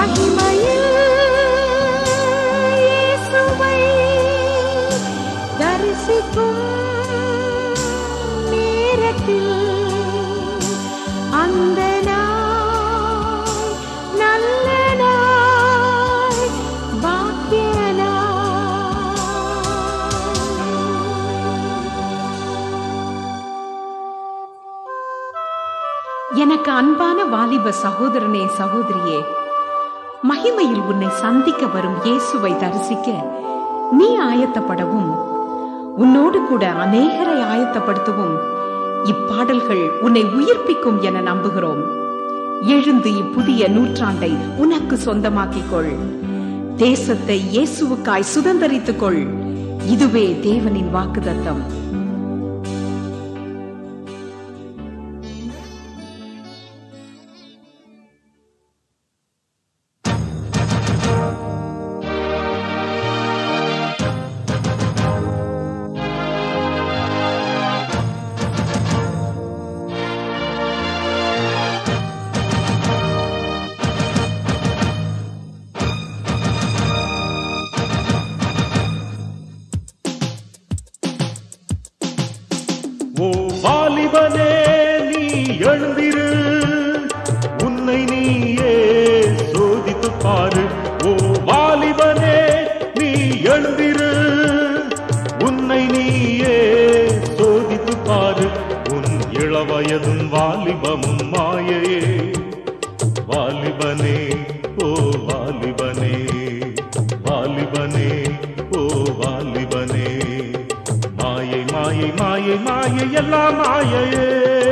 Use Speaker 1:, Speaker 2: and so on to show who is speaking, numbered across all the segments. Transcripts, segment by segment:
Speaker 1: மகிமையில் இயேசுவை தரிசிக்கும் நேரத்தில் அந்த நாள் நல்ல நாள் பாக்கிய எனக்கு அன்பான வாலிப சகோதரனே சகோதரியே மகிமையில் உன்னை சந்திக்க வரும் இயேசுவை தரிசிக்க நீ ஆயத்தப்படவும் உன்னோடு கூட அநேகரை ஆயத்தப்படுத்தவும் இப்பாடல்கள் உன்னை உயிர்ப்பிக்கும் என நம்புகிறோம் எழுந்து இப்புதிய நூற்றாண்டை உனக்கு சொந்தமாக்கிக் கொள் தேசத்தை இயேசுவுக்காய் சுதந்தரித்துக் கொள் இதுவே தேவனின் வாக்குதத்தம்
Speaker 2: ஓ வாலிபனே நீ எழுந்திரு உன்னை நீயே சோதித்து பாரு ஓ வாலிபனே நீ எழுந்திரு உன்னை நீயே சோதித்து பாரு உன் இளவயதும் வாலிபமும் மாயையே வாலிபனே ஓ வாலிபனே வாலிபனே ஓ வாலிபனே மாயை மாயை மாயை மாயை எல்லாம் மாயையே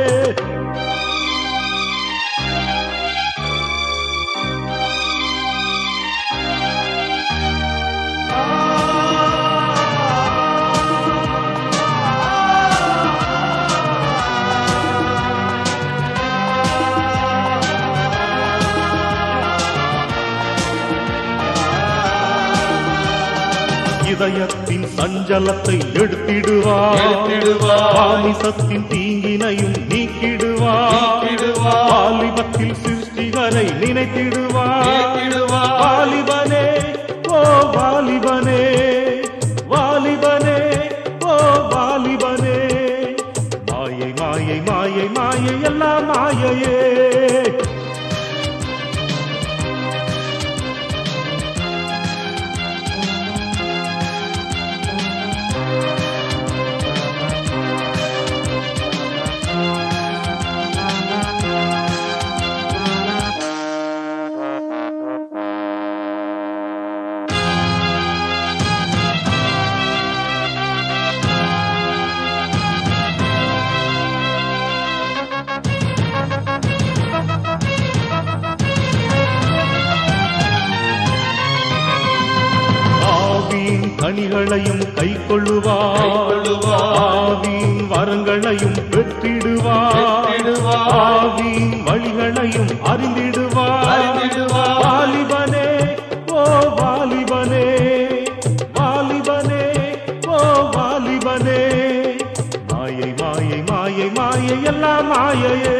Speaker 2: இதயத்தின் சஞ்சலத்தை எடுத்திடுவார்
Speaker 3: எடுத்திடுவார்.
Speaker 2: மாமிசத்தின் தீங்கினையும் நீக்கிடுவார்
Speaker 3: நீக்கிடுவார்.
Speaker 2: வாலிபத்தில் சிருஷ்டிகரை நினைத்திடுவார்
Speaker 3: நினைத்திடுவார்.
Speaker 2: வாலிபனே ஓ வாலிபனே வாலிபனே ஓ வாலிபனே மாயை மாயை மாயை மாயை எல்லாம் மாயையே ஆவியின் கனிகளையும் கை கொள்ளுவார்
Speaker 3: கைக்கொள்ளுவார்.
Speaker 2: ஆவியின் வரங்களையும் பெற்றிடுவார்
Speaker 3: பெற்றிடுவார்.
Speaker 2: ஆவியின் வழிகளையும் அறிந்திடுவார்
Speaker 3: அறிந்திடுவார்.
Speaker 2: வாலிபனே ஓ வாலிபனே வாலிபனே ஓ வாலிபனே மாயை மாயை மாயை மாயை எல்லாம் மாயையே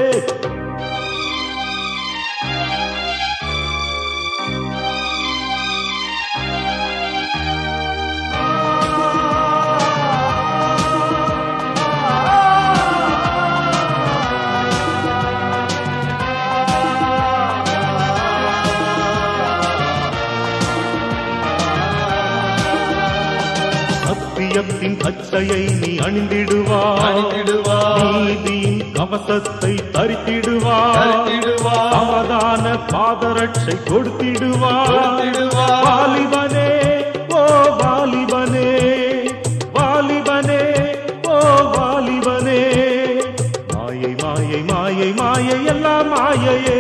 Speaker 2: சத்தியத்தின் கச்சையை நீ அணிந்திடுவார்
Speaker 3: அணிந்திடுவார்.
Speaker 2: நீதியின் கவசத்தை தரித்திடுவார்
Speaker 3: தரித்திடுவார்.
Speaker 2: சமாதான பாதரட்சை கொடுத்திடுவார்
Speaker 3: கொடுத்திடுவார்.
Speaker 2: வாலிபனே ஓ வாலிபனே வாலிபனே ஓ வாலிபனே மாயை மாயை மாயை மாயை எல்லாம் மாயையே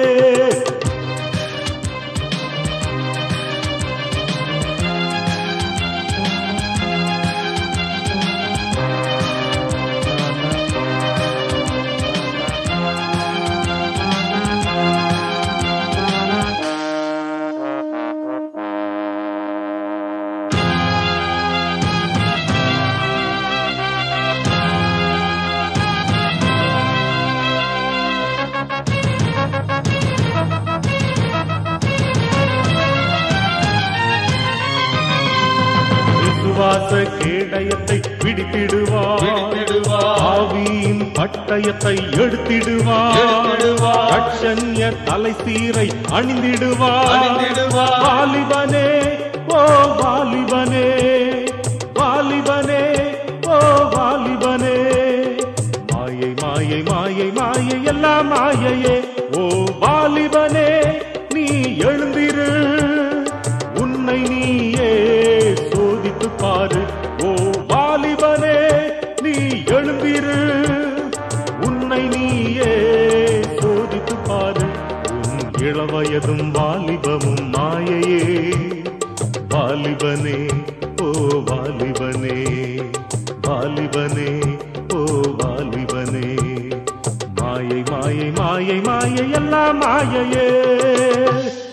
Speaker 2: உல்லாச கேடயத்தை பிடித்திடுவார்
Speaker 3: பிடித்திடுவார்.
Speaker 2: ஆவியின் பட்டயத்தை எடுத்திடுவார்
Speaker 3: எடுத்திடுவார்.
Speaker 2: ரட்சண்ய தலை சீரை அணிந்திடுவார்
Speaker 3: அணிந்திடுவார்.
Speaker 2: வாலிபனே ஓ வாலிபனே வாலிபனே ஓ வாலிபனே மாயை மாயை மாயை மாயை எல்லாம் மாயையே ஓ வாலிபனே நீ எழுந்திரு உன்னை நீயே சோதித்து பாரு ஓ வாலிபனே நீ எழுந்திரு உன்னை நீயே சோதித்து பாரு உன் இளவயதும் வாலிபமும் மாயையே வாலிபனே ஓ வாலிபனே வாலிபனே ஓ வாலிபனே மாயை மாயை மாயை மாயை எல்லாம் மாயையே